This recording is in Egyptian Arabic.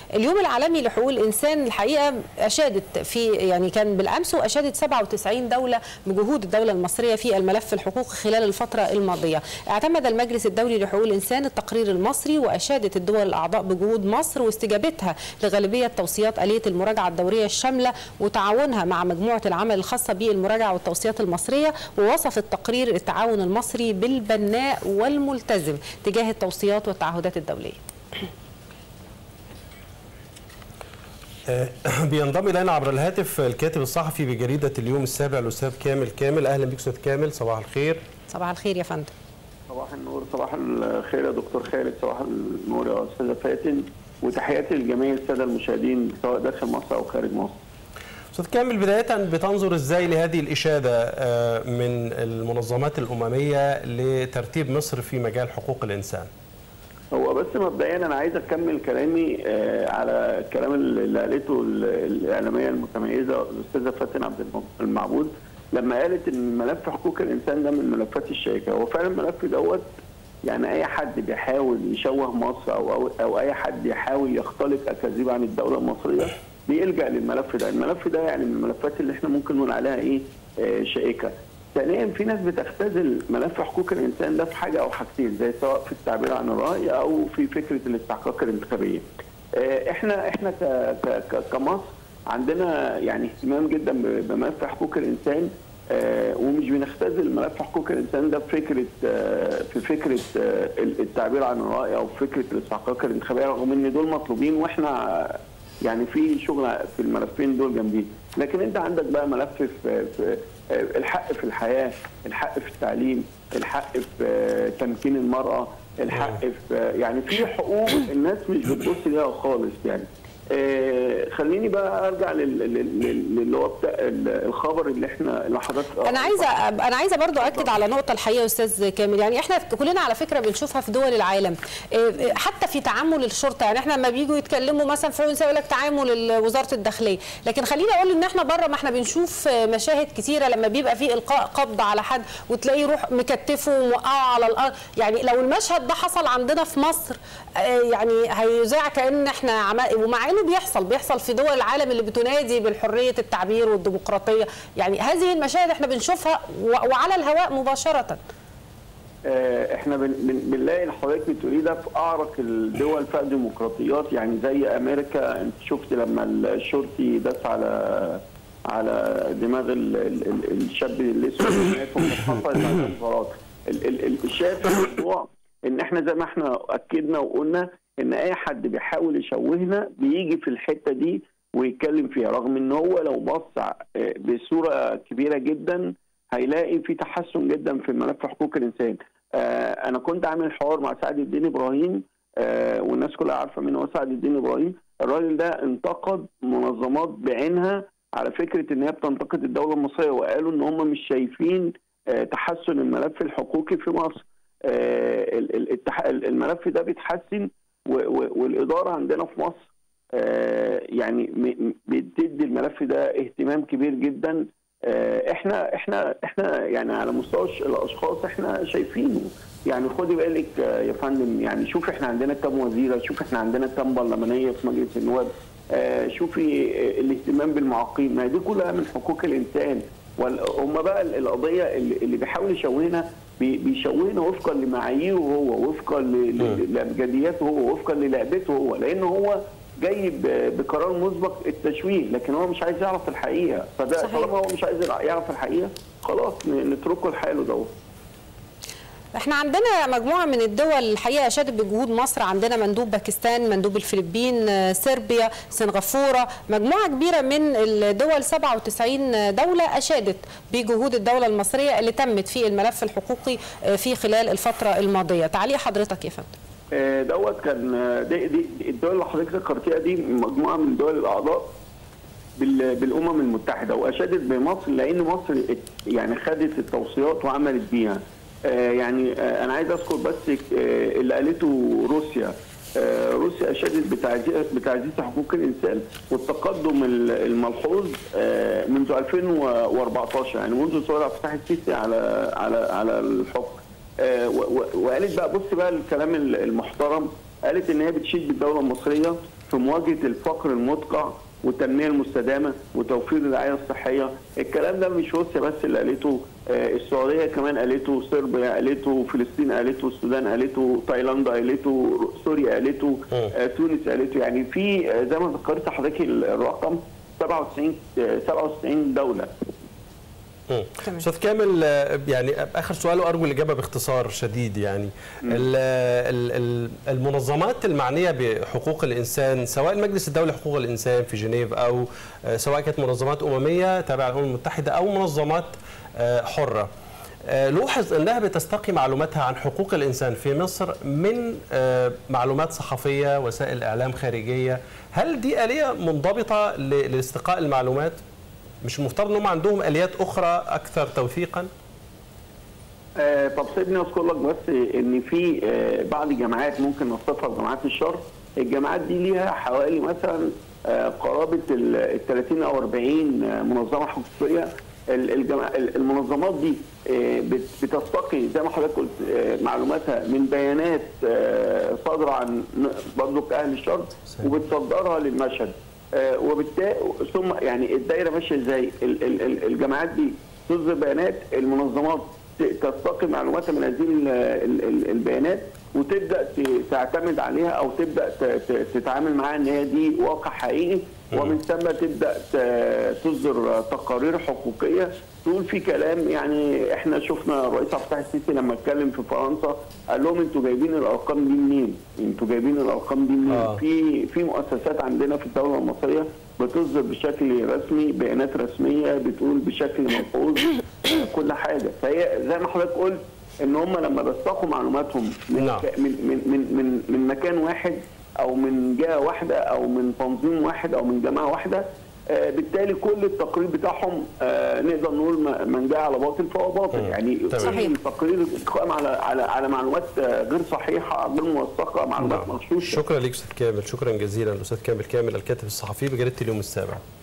اليوم العالمي لحقوق الانسان الحقيقه اشادت في يعني كان بالامس واشادت 97 دوله بجهود الدوله المصريه في الملف الحقوق خلال الفتره الماضيه اعتمد المجلس الدولي لحقوق الانسان التقرير المصري واشادت الدول الاعضاء بجهود مصر واستجابتها لغالبيه توصيات اليه المراجعه الدوريه الشامله وتعاونها مع مجموعه العمل الخاصه بالمراجعه والتوصيات المصريه ووصف التقرير التعاون المصري بالبناء والملتزم تجاه التوصيات والتعهدات الدوليه بينضم الينا عبر الهاتف الكاتب الصحفي بجريده اليوم السابع الاستاذ كامل كامل اهلا بك استاذ كامل صباح الخير صباح الخير يا فندم صباح النور صباح الخير يا دكتور خالد صباح النور يا استاذه فاتن وتحياتي لجميع الساده المشاهدين سواء داخل مصر او خارج مصر استاذ كامل بدايه بتنظر ازاي لهذه الاشاده من المنظمات الامميه لترتيب مصر في مجال حقوق الانسان هو بس مبدئيا انا عايز اكمل كلامي على الكلام اللي قالته الاعلاميه المتميزه الاستاذه فاتن عبد المعبود لما قالت ان ملف حقوق الانسان ده من الملفات الشائكه هو فعلا الملف دوت يعني اي حد بيحاول يشوه مصر او او, أو اي حد يحاول يختلق اكاذيب عن الدوله المصريه بيلجا للملف ده، الملف ده يعني من الملفات اللي احنا ممكن نقول عليها ايه آه شائكه. ثانيا في ناس بتختزل ملف حقوق الانسان ده في حاجه او حاجتين زي سواء في التعبير عن الراي او في فكره الاستحقاق الانتخابيه. آه احنا احنا ك ك كمصر عندنا يعني اهتمام جدا بملف حقوق الانسان آه ومش بنختزل ملف حقوق الانسان ده في فكره آه في فكره آه التعبير عن الراي او في فكره الاستحقاق الانتخابيه رغم ان دول مطلوبين واحنا يعني في شغل في الملفين دول جنبين لكن انت عندك بقى ملف في, في الحق في الحياه الحق في التعليم الحق في تمكين المراه الحق في يعني في حقوق الناس مش بتبص ليها خالص يعني آه خليني بقى ارجع للي هو بتاع الخبر اللي احنا اللي حضرتك انا عايزه انا عايزه برضو اكد على نقطه الحقيقه استاذ كامل يعني احنا كلنا على فكره بنشوفها في دول العالم آه حتى في تعامل الشرطه يعني احنا لما بييجوا يتكلموا مثلا في يقول لك تعامل وزاره الداخليه لكن خليني اقول ان احنا بره ما احنا بنشوف مشاهد كثيره لما بيبقى في القاء قبض على حد وتلاقيه يروح مكتفه وموقعه على الارض يعني لو المشهد ده حصل عندنا في مصر آه يعني هيذاع كان احنا عمل ومع انه بيحصل بيحصل في دول العالم اللي بتنادي بالحريه التعبير والديمقراطيه يعني هذه المشاهد احنا بنشوفها وعلى الهواء مباشره احنا بنلاقي اللي حضرتك بتقوليه ده في اعرق الدول فيها ديمقراطيات يعني زي امريكا انت شفت لما الشرطي داس على على دماغ الشاب الاسود حصلت انفجارات الشاهد في الموضوع ان احنا زي ما احنا اكدنا وقلنا ان اي حد بيحاول يشوهنا بيجي في الحته دي ويتكلم فيها رغم ان هو لو بص بصوره كبيره جدا هيلاقي في تحسن جدا في ملف حقوق الانسان آه انا كنت عامل حوار مع سعد الدين ابراهيم آه والناس كلها عارفه مين هو سعد الدين ابراهيم الراجل ده انتقد منظمات بعينها على فكره ان هي بتنتقد الدوله المصريه وقالوا ان هم مش شايفين آه تحسن الملف الحقوقي في مصر الملف ده بيتحسن والاداره عندنا في مصر يعني بتدي الملف ده اهتمام كبير جدا احنا احنا احنا يعني على مستوى الاشخاص احنا شايفينه يعني خدي بالك يا فندم يعني شوف احنا عندنا كام وزيره شوف احنا عندنا كام برلمانيه في مجلس النواب شوفي الاهتمام بالمعاقين ما دي كلها من حقوق الانسان هم بقى القضيه اللي بيحاول يشوهنا بيشوهنا وفقا لمعاييره هو وفقا لابجدياته هو وفقا للعبته هو لان هو جاي بقرار مسبق التشويه لكن هو مش عايز يعرف الحقيقه فده طالما هو مش عايز يعرف الحقيقه خلاص نتركه لحاله دوت احنا عندنا مجموعه من الدول الحقيقه اشادت بجهود مصر عندنا مندوب باكستان مندوب الفلبين صربيا سنغافوره مجموعه كبيره من الدول 97 دوله اشادت بجهود الدوله المصريه اللي تمت في الملف الحقوقي في خلال الفتره الماضيه تعليق حضرتك يا فندم دوت كان دي, دي الدول اللي حضرتك ذكرتيها دي مجموعه من الدول الاعضاء بالامم المتحده واشادت بمصر لان مصر يعني خدت التوصيات وعملت بيها آه يعني آه انا عايز اذكر بس آه اللي قالته روسيا روسيا اشادت بتعزيز حقوق الانسان والتقدم الملحوظ منذ 2014 يعني منذ ثوره فتح السيسي على على على الحكم وقالت بقى بص بقى الكلام المحترم قالت ان هي بتشيد بالدوله المصريه في مواجهه الفقر المدقع والتنميه المستدامه وتوفير الرعايه الصحيه الكلام ده مش روسيا بس اللي قالته آه، السعوديه كمان قالته صربيا قالته فلسطين قالته السودان قالته تايلاند قالته سوريا قالته آه، تونس قالته يعني في آه، زي ما ذكرت حضرتك الرقم 97 آه، 97 دوله مم. تمام. استاذ كامل آه، يعني اخر سؤال وارجو الاجابه باختصار شديد يعني ال- ال- ال- المنظمات المعنيه بحقوق الانسان سواء المجلس الدولي لحقوق الانسان في جنيف او آه، سواء كانت منظمات امميه تابعه للامم المتحده او منظمات آه، حره آه، لوحظ انها بتستقي معلوماتها عن حقوق الانسان في مصر من آه، معلومات صحفيه وسائل اعلام خارجيه هل دي اليه منضبطه ل- لاستقاء المعلومات مش المفترض انهم عندهم اليات اخرى اكثر توثيقا آه، طب سيبني اذكر لك بس ان في آه، بعض الجامعات ممكن نصفها جامعات الشرق الجامعات دي ليها حوالي مثلا آه، قرابه ال 30 او 40 آه، منظمه حقوقيه ال- الجما- ال- المنظمات دي آه، بت- بتستقي زي ما حضرتك قلت آه، معلوماتها من بيانات آه، صادره عن برضه اهل الشرق وبتصدرها للمشهد آه، وبالتالي ثم يعني الدايره ماشيه ازاي ال- ال- ال- الجامعات دي تصدر بيانات المنظمات ت- تستقي معلوماتها من هذه ال- ال- ال- البيانات وتبدا ت- تعتمد عليها او تبدا ت- ت- تتعامل معاها ان هي دي واقع حقيقي ومن ثم تبدا ت- تصدر تقارير حقوقيه تقول في كلام يعني احنا شفنا الرئيس عبد الفتاح السيسي لما اتكلم في فرنسا قال لهم انتوا جايبين الارقام دي منين؟ انتوا جايبين الارقام دي منين؟ آه. في في مؤسسات عندنا في الدوله المصريه بتصدر بشكل رسمي بيانات رسميه بتقول بشكل ملحوظ كل حاجه فهي زي ما حضرتك قلت ان هم لما بيستقوا معلوماتهم من نعم. من من من من, من مكان واحد او من جهه واحده او من تنظيم واحد او من جماعه واحده آه، بالتالي كل التقرير بتاعهم آه، نقدر نقول ما- من جاء على باطل فهو باطل مم. يعني تمام. كل التقرير قائم على على على معلومات آه، غير صحيحه غير موثقه معلومات نعم. مغشوشه شكرا لك استاذ كامل شكرا جزيلا الاستاذ كامل كامل الكاتب الصحفي بجريده اليوم السابع